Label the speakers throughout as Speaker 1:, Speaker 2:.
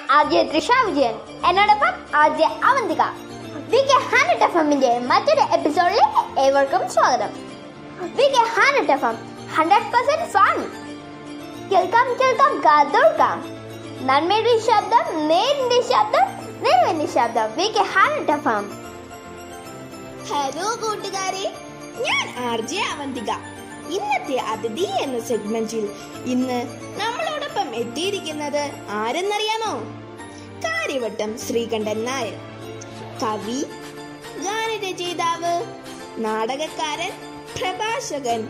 Speaker 1: R J Trisha Vijayan എന്നോടൊപ്പം R J Avantika V K hundred F എമ്മിന്റെ മറ്റൊരു എപ്പിസോഡിലേക്ക് ഏവർക്കും സ്വാഗതം V K hundred F M hundred percent fun കേൾക്കാം കേൾക്കാം കാതോർക്കാം നന്മയുടെ ശബ്ദം നേരിന്റെ ശബ്ദം നിറവിന്റെ ശബ്ദം V K hundred F M
Speaker 2: hello കൂട്ടുകാരെ ഞാൻ ആർ ജെ അവന്തിക ഇന്നത്തെ അതിഥി എന്ന സെഗ്മെന്റിൽ ഇന്ന് നമ്മളോടൊപ്പം എത്തിയിരിക്കുന്നത് ആരെന്നറിയാമോ കാര്യവട്ടം ശ്രീകണ്ഠൻ നായർ കവി ഗാനരചയിതാവ് നാടകക്കാരൻ പ്രഭാഷകൻ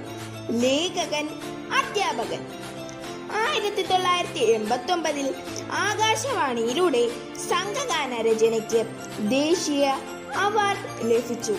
Speaker 2: ലേഖകൻ അധ്യാപകൻ ആയിരത്തി തൊള്ളായിരത്തി എൺപത്തി ഒമ്പതിൽ ആകാശവാണിയിലൂടെ സംഘഗാന രചനയ്ക്ക് ദേശീയ അവാർഡ് ലഭിച്ചു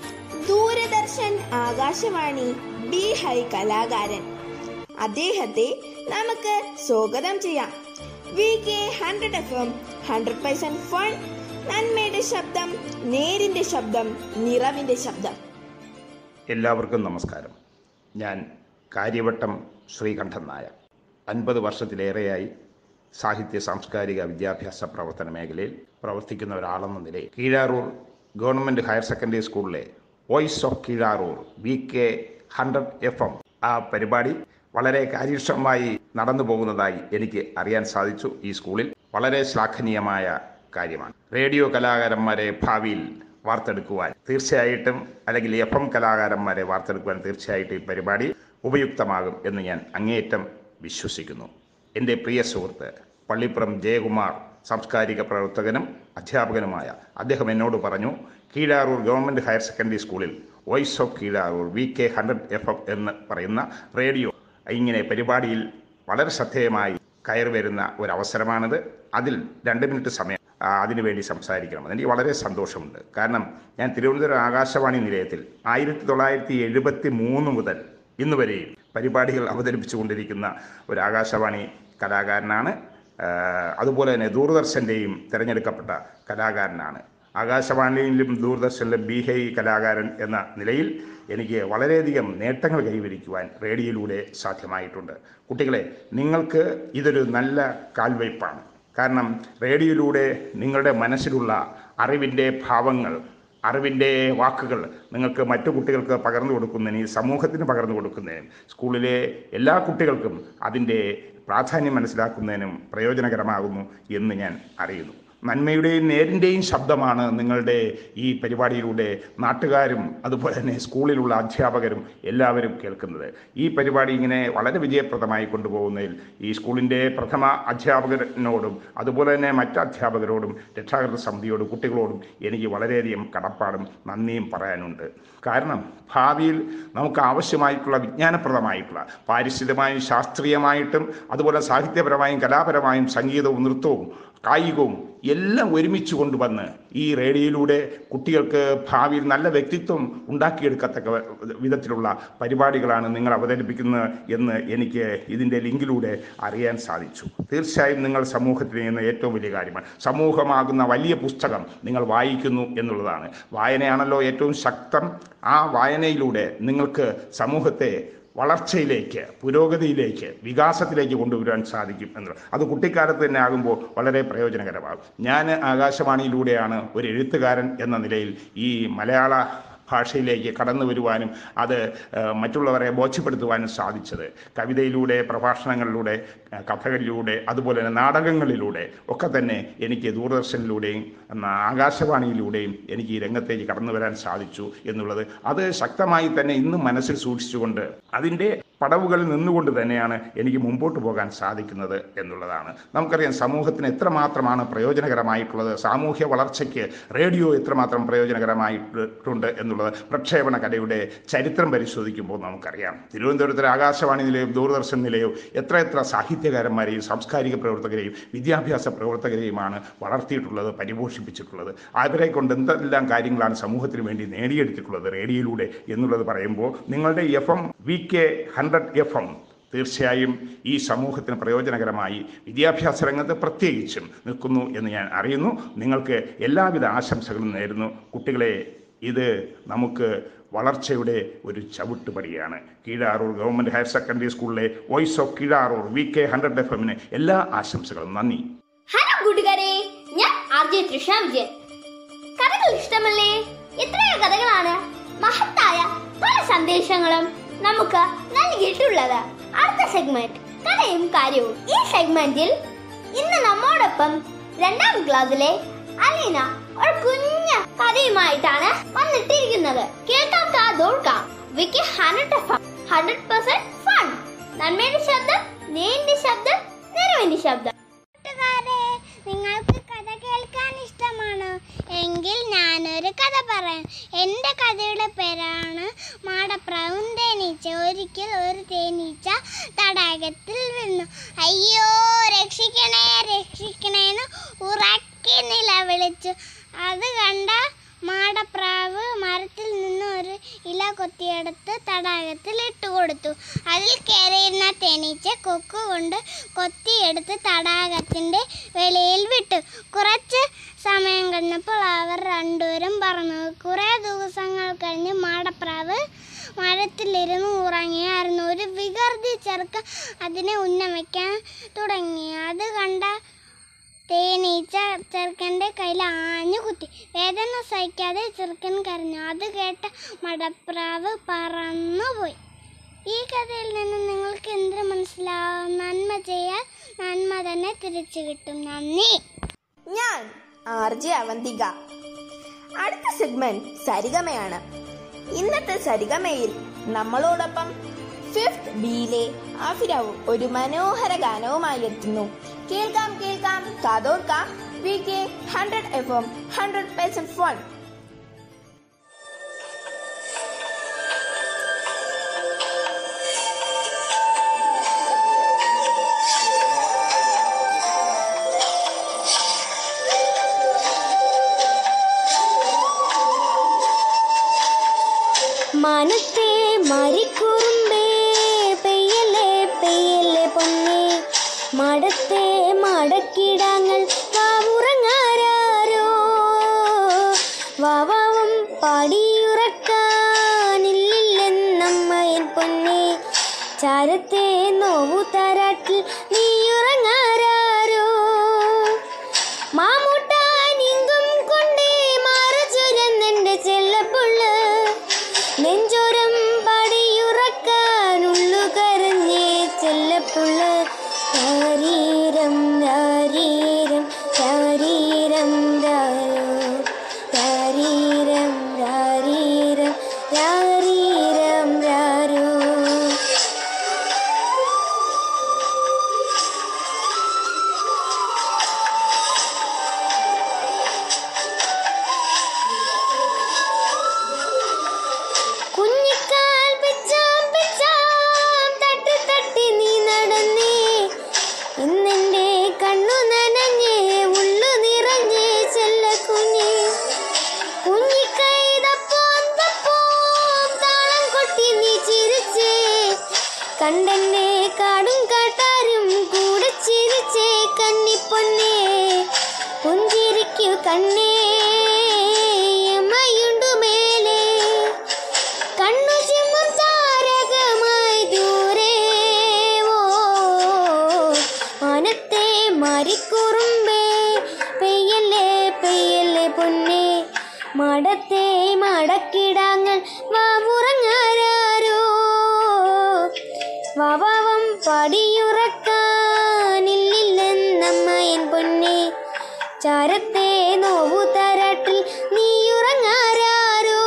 Speaker 2: ദൂരദർശൻ ആകാശവാണി ബി ഹൈ കലാകാരൻ അദ്ദേഹത്തെ നമുക്ക് സ്വാഗതം ചെയ്യാം V K hundred F M hundred percent fun നന്മയുടെ ശബ്ദം നേരിന്റെ ശബ്ദം നിറവിന്റെ ശബ്ദം
Speaker 3: എല്ലാവർക്കും നമസ്കാരം ഞാൻ കാര്യവട്ടം ശ്രീകണ്ഠൻ നായർ അൻപത് വർഷത്തിലേറെയായി സാഹിത്യ സാംസ്കാരിക വിദ്യാഭ്യാസ പ്രവർത്തന മേഖലയിൽ പ്രവർത്തിക്കുന്ന ഒരാളെന്ന നിലയിൽ കീഴാറൂർ ഗവൺമെൻറ് ഹയർ സെക്കൻഡറി സ്കൂളിലെ voice of Keezharoor V K hundred F M ആ പരിപാടി വളരെ കാര്യക്ഷമമായി നടന്നു പോകുന്നതായി എനിക്ക് അറിയാൻ സാധിച്ചു ഈ സ്കൂളിൽ വളരെ ശ്ലാഘനീയമായ കാര്യമാണ് റേഡിയോ കലാകാരന്മാരെ ഭാവിയിൽ വാർത്തെടുക്കുവാൻ തീർച്ചയായിട്ടും അല്ലെങ്കിൽ എഫ് എം കലാകാരന്മാരെ വാർത്തെടുക്കുവാൻ തീർച്ചയായിട്ടും ഈ പരിപാടി ഉപയുക്തമാകും എന്ന് ഞാൻ അങ്ങേയറ്റം വിശ്വസിക്കുന്നു എൻ്റെ പ്രിയ സുഹൃത്ത് പള്ളിപ്പുറം ജയകുമാർ സാംസ്കാരിക പ്രവർത്തകനും അധ്യാപകനുമായ അദ്ദേഹം എന്നോട് പറഞ്ഞു കീഴാറൂർ ഗവൺമെൻറ് ഹയർ സെക്കൻഡറി സ്കൂളിൽ voice of Keezharoor V K hundred F M എന്ന് പറയുന്ന റേഡിയോ ഇങ്ങനെ പരിപാടിയിൽ വളരെ ശ്രദ്ധേയമായി കയറി വരുന്ന ഒരവസരമാണിത് അതിൽ രണ്ട് മിനിറ്റ് സമയം ആ, അതിനുവേണ്ടി സംസാരിക്കണം എനിക്ക് വളരെ സന്തോഷമുണ്ട് കാരണം ഞാൻ തിരുവനന്തപുരം ആകാശവാണി നിലയത്തിൽ ആയിരത്തി തൊള്ളായിരത്തി എഴുപത്തി മൂന്ന് മുതൽ ഇന്ന് വരെയും പരിപാടികൾ അവതരിപ്പിച്ചുകൊണ്ടിരിക്കുന്ന ഒരു ആകാശവാണി കലാകാരനാണ് ആ, അതുപോലെ തന്നെ ദൂരദർശൻ്റെയും തിരഞ്ഞെടുക്കപ്പെട്ട കലാകാരനാണ് ആകാശവാണിയിലും ദൂരദർശനിലും ബി ഹൈ കലാകാരൻ എന്ന നിലയിൽ എനിക്ക് വളരെയധികം നേട്ടങ്ങൾ കൈവരിക്കുവാൻ റേഡിയോയിലൂടെ സാധ്യമായിട്ടുണ്ട് കുട്ടികളെ നിങ്ങൾക്ക് ഇതൊരു നല്ല കാൽവയ്പ്പാണ് കാരണം റേഡിയോയിലൂടെ നിങ്ങളുടെ മനസ്സിലുള്ള അറിവിൻ്റെ ഭാവങ്ങൾ അറിവിൻ്റെ വാക്കുകൾ നിങ്ങൾക്ക് മറ്റു കുട്ടികൾക്ക് പകർന്നു കൊടുക്കുന്നതിന് ഈ സമൂഹത്തിന് പകർന്നു കൊടുക്കുന്നതിനും സ്കൂളിലെ എല്ലാ കുട്ടികൾക്കും അതിൻ്റെ പ്രാധാന്യം മനസ്സിലാക്കുന്നതിനും പ്രയോജനകരമാകുന്നു എന്ന് ഞാൻ അറിയുന്നു നന്മയുടെയും നേരിൻ്റെയും ശബ്ദമാണ് നിങ്ങളുടെ ഈ പരിപാടിയിലൂടെ നാട്ടുകാരും അതുപോലെ തന്നെ സ്കൂളിലുള്ള അധ്യാപകരും എല്ലാവരും കേൾക്കുന്നത് ഈ പരിപാടി ഇങ്ങനെ വളരെ വിജയപ്രദമായി കൊണ്ടുപോകുന്നതിൽ ഈ സ്കൂളിൻ്റെ പ്രഥമ അധ്യാപകനോടും അതുപോലെ തന്നെ മറ്റ് അധ്യാപകരോടും രക്ഷാകർത്ത സമിതിയോടും കുട്ടികളോടും എനിക്ക് വളരെയധികം കടപ്പാടും നന്ദിയും പറയാനുണ്ട് കാരണം ഭാവിയിൽ നമുക്ക് ആവശ്യമായിട്ടുള്ള വിജ്ഞാനപ്രദമായിട്ടുള്ള പാരിസ്ഥിതികമായും ശാസ്ത്രീയമായിട്ടും അതുപോലെ സാഹിത്യപരമായും കലാപരമായും സംഗീതവും നൃത്തവും കായികവും എല്ലാം ഒരുമിച്ച് കൊണ്ടുവന്ന് ഈ റേഡിയോയിലൂടെ കുട്ടികൾക്ക് ഭാവിയിൽ നല്ല വ്യക്തിത്വം ഉണ്ടാക്കിയെടുക്കത്തക്ക വിധത്തിലുള്ള പരിപാടികളാണ് നിങ്ങൾ അവതരിപ്പിക്കുന്നത് എന്ന് എനിക്ക് ഇതിൻ്റെ ലിങ്കിലൂടെ അറിയാൻ സാധിച്ചു തീർച്ചയായും നിങ്ങൾ സമൂഹത്തിന് ചെയ്യുന്ന ഏറ്റവും വലിയ കാര്യമാണ് സമൂഹമാകുന്ന വലിയ പുസ്തകം നിങ്ങൾ വായിക്കുന്നു എന്നുള്ളതാണ് വായനയാണല്ലോ ഏറ്റവും ശക്തം ആ വായനയിലൂടെ നിങ്ങൾക്ക് സമൂഹത്തെ വളർച്ചയിലേക്ക് പുരോഗതിയിലേക്ക് വികാസത്തിലേക്ക് കൊണ്ടുവരാൻ സാധിക്കും എന്നുള്ളത് അത് കുട്ടിക്കാലത്ത് തന്നെ ആകുമ്പോൾ വളരെ പ്രയോജനകരമാകും ഞാൻ ആകാശവാണിയിലൂടെയാണ് ഒരു എഴുത്തുകാരൻ എന്ന നിലയിൽ ഈ മലയാള ഭാഷയിലേക്ക് കടന്നു വരുവാനും അത് ഏഹ്, മറ്റുള്ളവരെ ബോധ്യപ്പെടുത്തുവാനും സാധിച്ചത് കവിതയിലൂടെ പ്രഭാഷണങ്ങളിലൂടെ ഏഹ്, കഥകളിലൂടെ അതുപോലെ തന്നെ നാടകങ്ങളിലൂടെ ഒക്കെ തന്നെ എനിക്ക് ദൂരദർശനിലൂടെയും എന്ന ആകാശവാണിയിലൂടെയും എനിക്ക് ഈ രംഗത്തേക്ക് കടന്നു വരാൻ സാധിച്ചു എന്നുള്ളത് അത് ശക്തമായി തന്നെ ഇന്നും മനസ്സിൽ സൂക്ഷിച്ചുകൊണ്ട് അതിൻ്റെ പടവുകളിൽ നിന്നുകൊണ്ട് തന്നെയാണ് എനിക്ക് മുമ്പോട്ട് പോകാൻ സാധിക്കുന്നത് എന്നുള്ളതാണ് നമുക്കറിയാം സമൂഹത്തിന് എത്രമാത്രമാണ് പ്രയോജനകരമായിട്ടുള്ളത് സാമൂഹ്യ വളർച്ചയ്ക്ക് റേഡിയോ എത്രമാത്രം പ്രയോജനകരമായിട്ടുണ്ട് എന്നുള്ളത് പ്രക്ഷേപണ കലയുടെ ചരിത്രം പരിശോധിക്കുമ്പോൾ നമുക്കറിയാം തിരുവനന്തപുരത്തിലെ ആകാശവാണി നിലയം ദൂരദർശൻ നിലയവും എത്ര എത്ര സാഹിത്യകാരന്മാരെയും സാംസ്കാരിക പ്രവർത്തകരെയും വിദ്യാഭ്യാസ പ്രവർത്തകരെയുമാണ് വളർത്തിയിട്ടുള്ളത് പരിപോഷിപ്പിച്ചിട്ടുള്ളത് അവരെ കൊണ്ട് എന്തെല്ലാം കാര്യങ്ങളാണ് സമൂഹത്തിന് വേണ്ടി നേടിയെടുത്തിട്ടുള്ളത് റേഡിയോയിലൂടെ എന്നുള്ളത് പറയുമ്പോൾ നിങ്ങളുടെ F M V K hundred F M തീർച്ചയായും ഈ സമൂഹത്തിന് പ്രയോജനകരമായി വിദ്യാഭ്യാസ രംഗത്ത് പ്രത്യേകിച്ചും നിൽക്കുന്നു എന്ന് ഞാൻ അറിയുന്നു നിങ്ങൾക്ക് എല്ലാവിധ ആശംസകളും നേരുന്നു കുട്ടികളെ ഇത് നമുക്ക് വളർച്ചയുടെ ഒരു ചവിട്ടുപടിയാണ് കീഴാറൂർ ഗവൺമെൻറ് ഹയർ സെക്കൻഡറി സ്കൂളിലെ voice of Keezharoor V K hundred F എമ്മിന് എല്ലാ ആശംസകളും നന്ദി
Speaker 1: ഹലോ കൂട്ടുകാരെ ഞാൻ ആർ ജെ തൃഷ വിജയൻ കഥകൾ ഇഷ്ടമല്ലേ എത്രയോ കഥകളാണ് മഹത്തായ പല സന്ദേശങ്ങളും നമുക്ക് നൽകിയിട്ടുള്ളത് അടുത്ത സെഗ്മെന്റ് കഥയും കാര്യവും ഈ സെഗ്മെന്റിൽ ഇന്ന് നമ്മോടൊപ്പം രണ്ടാം ക്ലാസ്സിലെ അലീന ഒരു കുഞ്ഞ കഥയുമായിട്ടാണ് വന്നിട്ടിരിക്കുന്നത് കേൾക്കാം കാതോർക്കാം VK hundred F hundred percent fun നന്മയുടെ ശബ്ദം നേരിന്റെ ശബ്ദം നിറവിന്റെ ശബ്ദം
Speaker 4: കൂട്ടുകാരെ നിങ്ങൾക്ക് കഥ കേൾക്കാൻ ഇഷ്ടമാണോ എങ്കിൽ ഞാനൊരു കഥ പറയാം എൻ്റെ കഥയുടെ പേരാണ് മാടപ്രാവും തേനീച്ച ഒരിക്കൽ ഒരു തേനീച്ച തടാകത്തിൽ വീണു അയ്യോ രക്ഷിക്കണേ രക്ഷിക്കണേന്ന് ഉറക്കി നിലവിളിച്ചു അത് കണ്ട മാടപ്രാവ് മരത്തിൽ നിന്ന് ഒരു ഇല കൊത്തിയെടുത്ത് തടാകത്തിൽ ഇട്ട് കൊടുത്തു അതിൽ കയറിയിരുന്ന തേനീച്ച കൊക്ക് കൊണ്ട് കൊത്തിയെടുത്ത് തടാകത്തിൻ്റെ വെളിയിൽ വിട്ടു കുറച്ച് സമയം കഴിഞ്ഞപ്പോൾ അവർ രണ്ടുപേരും പറന്നു കുറേ ദിവസങ്ങൾ കഴിഞ്ഞ് മാടപ്രാവ് മരത്തിലിരുന്ന് ഉറങ്ങിയായിരുന്നു ഒരു വികൃതി ചെറുക്കൻ അതിനെ ഉന്നമിക്കാൻ തുടങ്ങി അത് കണ്ട തേനീച്ച ചെറുക്കൻ്റെ കയ്യിൽ ആഞ്ഞു കുത്തി വേദന സഹിക്കാതെ ചെറുക്കൻ കരഞ്ഞു അത് കേട്ട മടപ്രാവ് പറന്നുപോയി ഈ കഥയിൽ നിന്ന് നിങ്ങൾക്ക് എന്ത് മനസ്സിലാവും നന്മ ചെയ്യാൻ നന്മ തന്നെ തിരിച്ചു കിട്ടും നന്ദി
Speaker 2: ഞാൻ ആർ ജെ അവന്തിക അടുത്ത സെഗ്മെന്റ് സരിഗമയാണ് ഇന്നത്തെ സരിഗമയിൽ നമ്മളോടൊപ്പം ഫിഫ്ത് ബിയിലെ ആഫിരാവ് ഒരു മനോഹര ഗാനവുമായി എത്തുന്നു കേൾക്കാം കേൾക്കാം കാതോർക്കാം V K hundred F M hundred percent fun
Speaker 4: മനത്തെ മരിക്കുറുമ്പേ പെയ്യല്ലേ പെയ്യല്ലേ പൊന്നേ മടത്തെ മടക്കിടാങ്ങൾ വാവുറങ്ങാരോ വാവാവും പാടിയുറക്കാനില്ലെന്നമ്മയൻ പൊന്നേ ചാരത്തെ നോവു തരാട്ടിൽ നീയുറങ്ങാരോ മാമൂട്ടാനിങ്കും കൊണ്ടേ മാറച്ചുരന്നെന്റെ ചെല്ലപ്പുള്ള നെഞ്ചോരം പടിയുറക്കാനുള്ളു കരഞ്ഞേ ചെല്ലപ്പുള്ള ശരീരം ശരീരം ശരീരം ശരീരം ശരീരം ശരീരം രാരോ കുഞ്ഞിക്കാൽ പിച്ചാം പിച്ചാം തട്ടി തട്ടി നീ നടന്നേ ഇന്നെന്റെ കണ്ണു നനഞ്ഞേ ഉള്ളു നിറഞ്ഞേ ചെല്ല കുഞ്ഞേ കുഞ്ഞിക്കൈ തപ്പോം തപ്പോം താളം കൊട്ടി നീ ചിരിച്ചേ കണ്ടെന്നെ കാടും കാട്ടാരും കൂടെ ചിരിച്ചേ കന്നിപ്പൊന്നേ പുഞ്ചിരിക്കു കണ്ണേ അമ്മയുണ്ടു മേലേ കണ്ണു ചിമ്മും താരകമായി ദൂരെ ഓ മനത്തെ മരിക്കുറുമ്പേ പെയ്യല്ലേ പെയ്യല്ലേ പൊന്നേ മടത്തെ മടക്കിടാങ്ങൾ വാവുറങ്ങാരോ വവം പടിയുറക്കാനില്ലെന്നമ്മയൻ പൊന്നേ ചാരത്തെ നോവു തരട്ടിൽ നീയുറങ്ങാരോ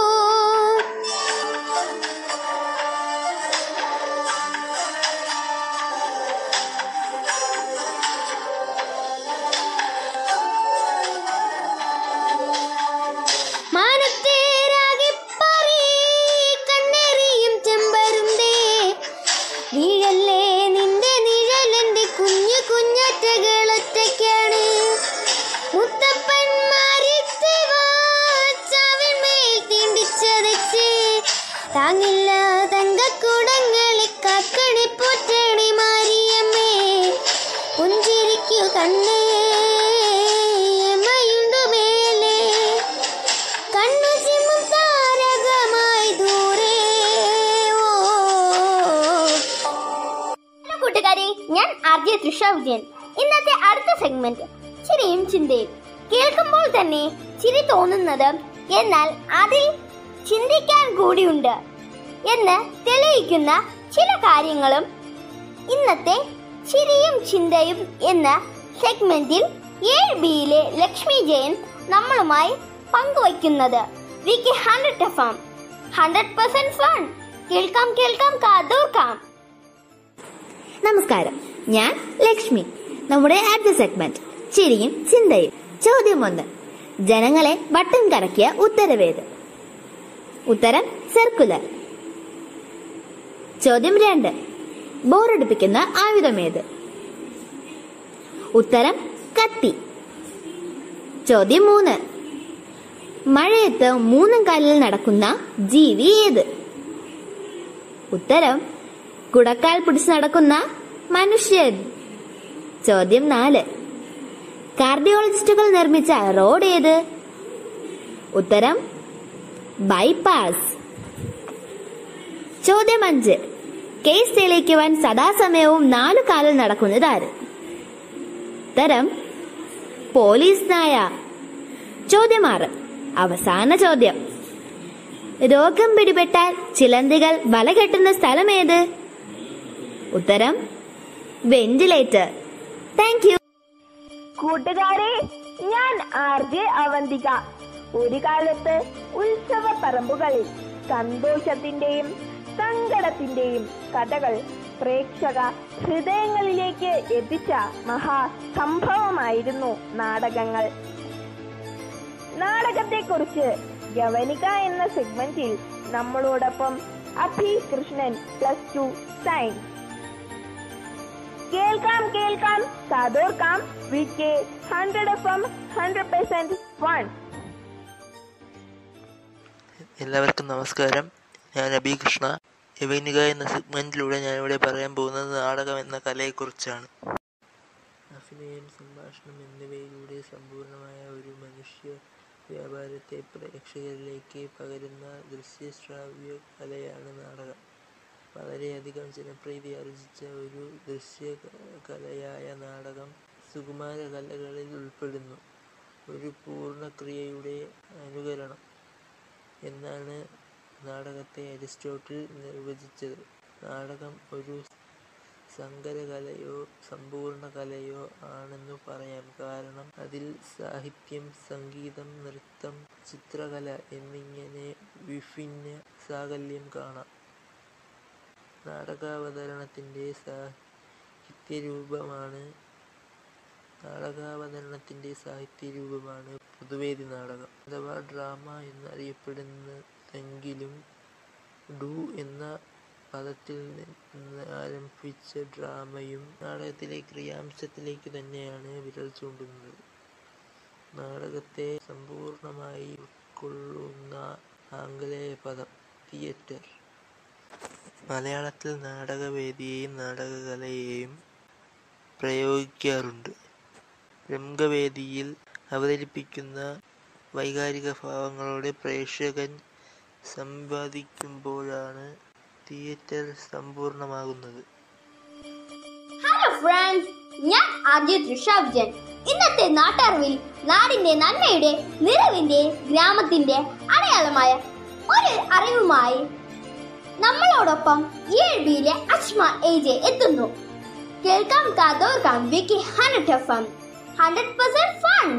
Speaker 4: മാനത്തെ രാഗിപ്പറി കണ്ണെറിയും ചെമ്പരുന്തേ വീഴല്ലേ നിന്റെ നിഴലെന്റെ കുഞ്ഞു കുഞ്ഞറ്റകളൊറ്റയ്ക്കാണ് മുത്തപ്പന്മാരിത്തേവാച്ചാവിന്മേൽ തീണ്ടിച്ചതച്ച് താങ്ങില്ല തങ്കക്കുടങ്ങളെ കാക്കണി പോറ്റണി മാരിയമ്മേ പുഞ്ചിരിക്കു കണ്ണേ അമ്മയുണ്ടു മേലേ കണ്ണു ചിമ്മും താരകമായി ദൂരെ ഓ
Speaker 1: ഹലോ കൂട്ടുകാരെ ഞാൻ ആർ ജെ തൃഷ വിജയൻ ഇന്നത്തെ അടുത്ത സെഗ്മെന്റ് ചിരിയും ചിന്തയും കേൾക്കുമ്പോൾ തന്നെ ചിരി തോന്നുന്നത് എന്നാൽ അതിൽ ചിന്തിക്കാൻ കൂടിയുണ്ട് എന്ന് തെളിയിക്കുന്ന ചില കാര്യങ്ങളും ഇന്നത്തെ ചിരിയും ചിന്തയും എന്ന സെഗ്മെന്റിൽ ഏഴ് ബിയിലെ ലക്ഷ്മി ജയൻ നമ്മളുമായി പങ്കുവയ്ക്കുന്നത് V K hundred F M hundred percent fun കേൾക്കാം കേൾക്കാം കാതോർക്കാം
Speaker 5: നമസ്കാരം ഞാൻ ലക്ഷ്മി നമ്മുടെ ആദ്യ സെഗ്മെന്റ് ചിരിയും ചിന്തയും ചോദ്യം ഒന്ന് ജനങ്ങളെ വട്ടം കറക്കിയ ഉത്തരവേത് ഉത്തരം സർക്കുലർ ചോദ്യം രണ്ട് ബോറടിപ്പിക്കുന്ന ആയുധമേത് ഉത്തരം കത്തി ചോദ്യം മൂന്ന് മഴയത്ത് മൂന്നും കാലിൽ നടക്കുന്ന ജീവി ഏത് ഉത്തരം കുടക്കാൽ പിടിച്ച് നടക്കുന്ന മനുഷ്യൻ ചോദ്യം നാല് കാർഡിയോളജിസ്റ്റുകൾ നിർമ്മിച്ച റോഡ് ഏത് ഉത്തരം ബൈപ്പാസ് ചോദ്യം അഞ്ച് കേസ് തെളിയിക്കുവാൻ സദാസമയവും നാലു കാലിൽ നടക്കുന്നത് ആര് ഉത്തരം പോലീസ് നായ ചോദ്യം ആറ് അവസാന ചോദ്യം രോഗം പിടിപെട്ടാൽ ചിലന്തികൾ വല കെട്ടുന്ന സ്ഥലം ഏത് ഉത്തരം വെന്റിലേറ്റർ താങ്ക് യു
Speaker 2: കൂട്ടുകാരെ ഞാൻ ആർ ജെ അവന്തിക ഒരു കാലത്ത് ഉത്സവ പറമ്പുകളിൽ സന്തോഷത്തിന്റെയും സങ്കടത്തിന്റെയും കഥകൾ പ്രേക്ഷക ഹൃദയങ്ങളിലേക്ക് എത്തിച്ച മഹാസംഭവമായിരുന്നു നാടകങ്ങൾ നാടകത്തെക്കുറിച്ച് ഗവനിക എന്ന സെഗ്മെന്റിൽ നമ്മളോടൊപ്പം Abhi Krishnan plus two science കേൾക്കാം കേൾക്കാം കാതോർക്കാം V K hundred F M hundred percent one
Speaker 6: എല്ലാവർക്കും നമസ്കാരം ഞാൻ അബി കൃഷ്ണ യവനിക എന്ന സെഗ്മെന്റിലൂടെ ഞാനിവിടെ പറയാൻ പോകുന്നത് നാടകം എന്ന കലയെക്കുറിച്ചാണ് അഭിനയം സംഭാഷണം എന്നിവയിലൂടെ സമ്പൂർണമായ ഒരു മനുഷ്യ വ്യാപാരത്തെ പ്രേക്ഷകരിലേക്ക് പകരുന്ന ദൃശ്യശ്രാവ്യ കലയാണ് നാടകം വളരെയധികം ജനപ്രീതി ആർജിച്ച ഒരു ദൃശ്യ കലയായ നാടകം സുകുമാര കലകളിൽ ഉൾപ്പെടുന്നു ഒരു പൂർണ്ണക്രിയയുടെ അനുകരണം എന്നാണ് നാടകത്തെ അരിസ്റ്റോട്ടിൽ നിർവചിച്ചത് നാടകം ഒരു സങ്കരകലയോ സമ്പൂർണ്ണ കലയോ ആണെന്നു പറയാം കാരണം അതിൽ സാഹിത്യം സംഗീതം നൃത്തം ചിത്രകല എന്നിങ്ങനെ വിഭിന്ന സാകല്യം കാണാം നാടകാവതരണത്തിൻ്റെ സാഹിത്യരൂപമാണ് നാടകാവതരണത്തിൻ്റെ സാഹിത്യരൂപമാണ് പൊതുവേദി നാടകം അഥവാ ഡ്രാമ എന്നറിയപ്പെടുന്നതെങ്കിലും ഡു എന്ന പദത്തിൽ നിന്ന് ആരംഭിച്ച ഡ്രാമയും നാടകത്തിലെ ക്രിയാംശത്തിലേക്ക് തന്നെയാണ് വിരൽ ചൂണ്ടുന്നത് നാടകത്തെ സമ്പൂർണമായി ഉൾക്കൊള്ളുന്ന ആംഗലേയ പദം തിയേറ്റർ മലയാളത്തിൽ നാടകവേദിയെയും നാടകകലയെയും പ്രയോഗിക്കാറുണ്ട് രംഗവേദിയിൽ അവതരിപ്പിക്കുന്ന വൈകാരിക ഭാവങ്ങളോട് പ്രേക്ഷകൻ സംവാദിക്കുമ്പോഴാണ് തിയേറ്റർ സമ്പൂർണ്ണമാകുന്നത്
Speaker 1: ഹലോ ഫ്രണ്ട്സ് ഞാൻ ആദ്യ തൃഷ വിജയൻ ഇന്നത്തെ നാട്ടറിവിൽ നാടിന്റെ നന്മയുടെ നിറവിന്റെ ഗ്രാമത്തിന്റെ അടയാളമായ ഒരു അറിവുമായി നമ്മളോടൊപ്പം ഏഴ് ബിയിലെ അച്മ എ ജെ എത്തുന്നു കേൾക്കാം കാതോർക്കാം VK hundred F M hundred percent fun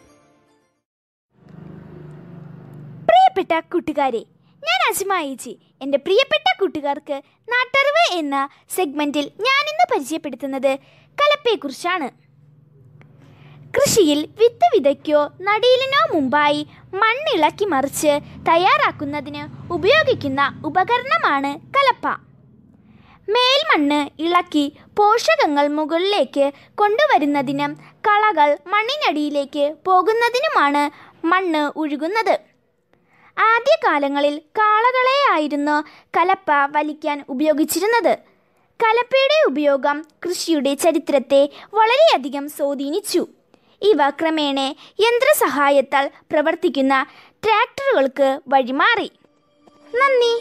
Speaker 7: പ്രിയപ്പെട്ട കൂട്ടുകാരെ ഞാൻ അജ്മ ഏച്ചി എൻ്റെ പ്രിയപ്പെട്ട കൂട്ടുകാർക്ക് നാട്ടറിവ് എന്ന സെഗ്മെൻറ്റിൽ ഞാൻ ഇന്ന് പരിചയപ്പെടുത്തുന്നത് കലപ്പയെക്കുറിച്ചാണ് കൃഷിയിൽ വിത്ത് വിതയ്ക്കോ നടീലിനോ മുമ്പായി മണ്ണിളക്കി മറിച്ച് തയ്യാറാക്കുന്നതിന് ഉപയോഗിക്കുന്ന ഉപകരണമാണ് കലപ്പ മേൽമണ്ണ് ഇളക്കി പോഷകങ്ങൾ മുകളിലേക്ക് കൊണ്ടുവരുന്നതിനും കളകൾ മണ്ണിനടിയിലേക്ക് പോകുന്നതിനുമാണ് മണ്ണ് ഉഴുകുന്നത് ആദ്യകാലങ്ങളിൽ കാളകളെയായിരുന്നു കലപ്പ വലിക്കാൻ ഉപയോഗിച്ചിരുന്നത് കലപ്പയുടെ ഉപയോഗം കൃഷിയുടെ ചരിത്രത്തെ വളരെയധികം സ്വാധീനിച്ചു ഇവ ക്രമേണ യന്ത്രസഹായത്താൽ പ്രവർത്തിക്കുന്ന ട്രാക്ടറുകൾക്ക് വഴിമാറി നന്ദി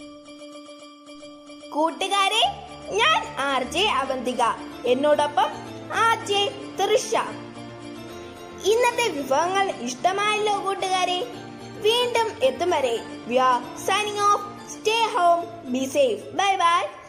Speaker 2: കൂട്ടുകാരെ ഞാൻ ആർ ജെ അവന്തിക എന്നോടൊപ്പം ആർ ജെ തൃഷ ഇന്നത്തെ വിഭവങ്ങൾ ഇഷ്ടമായല്ലോ കൂട്ടുകാരെ വീണ്ടും എത്തും വരെ we are signing off stay home be safe bye by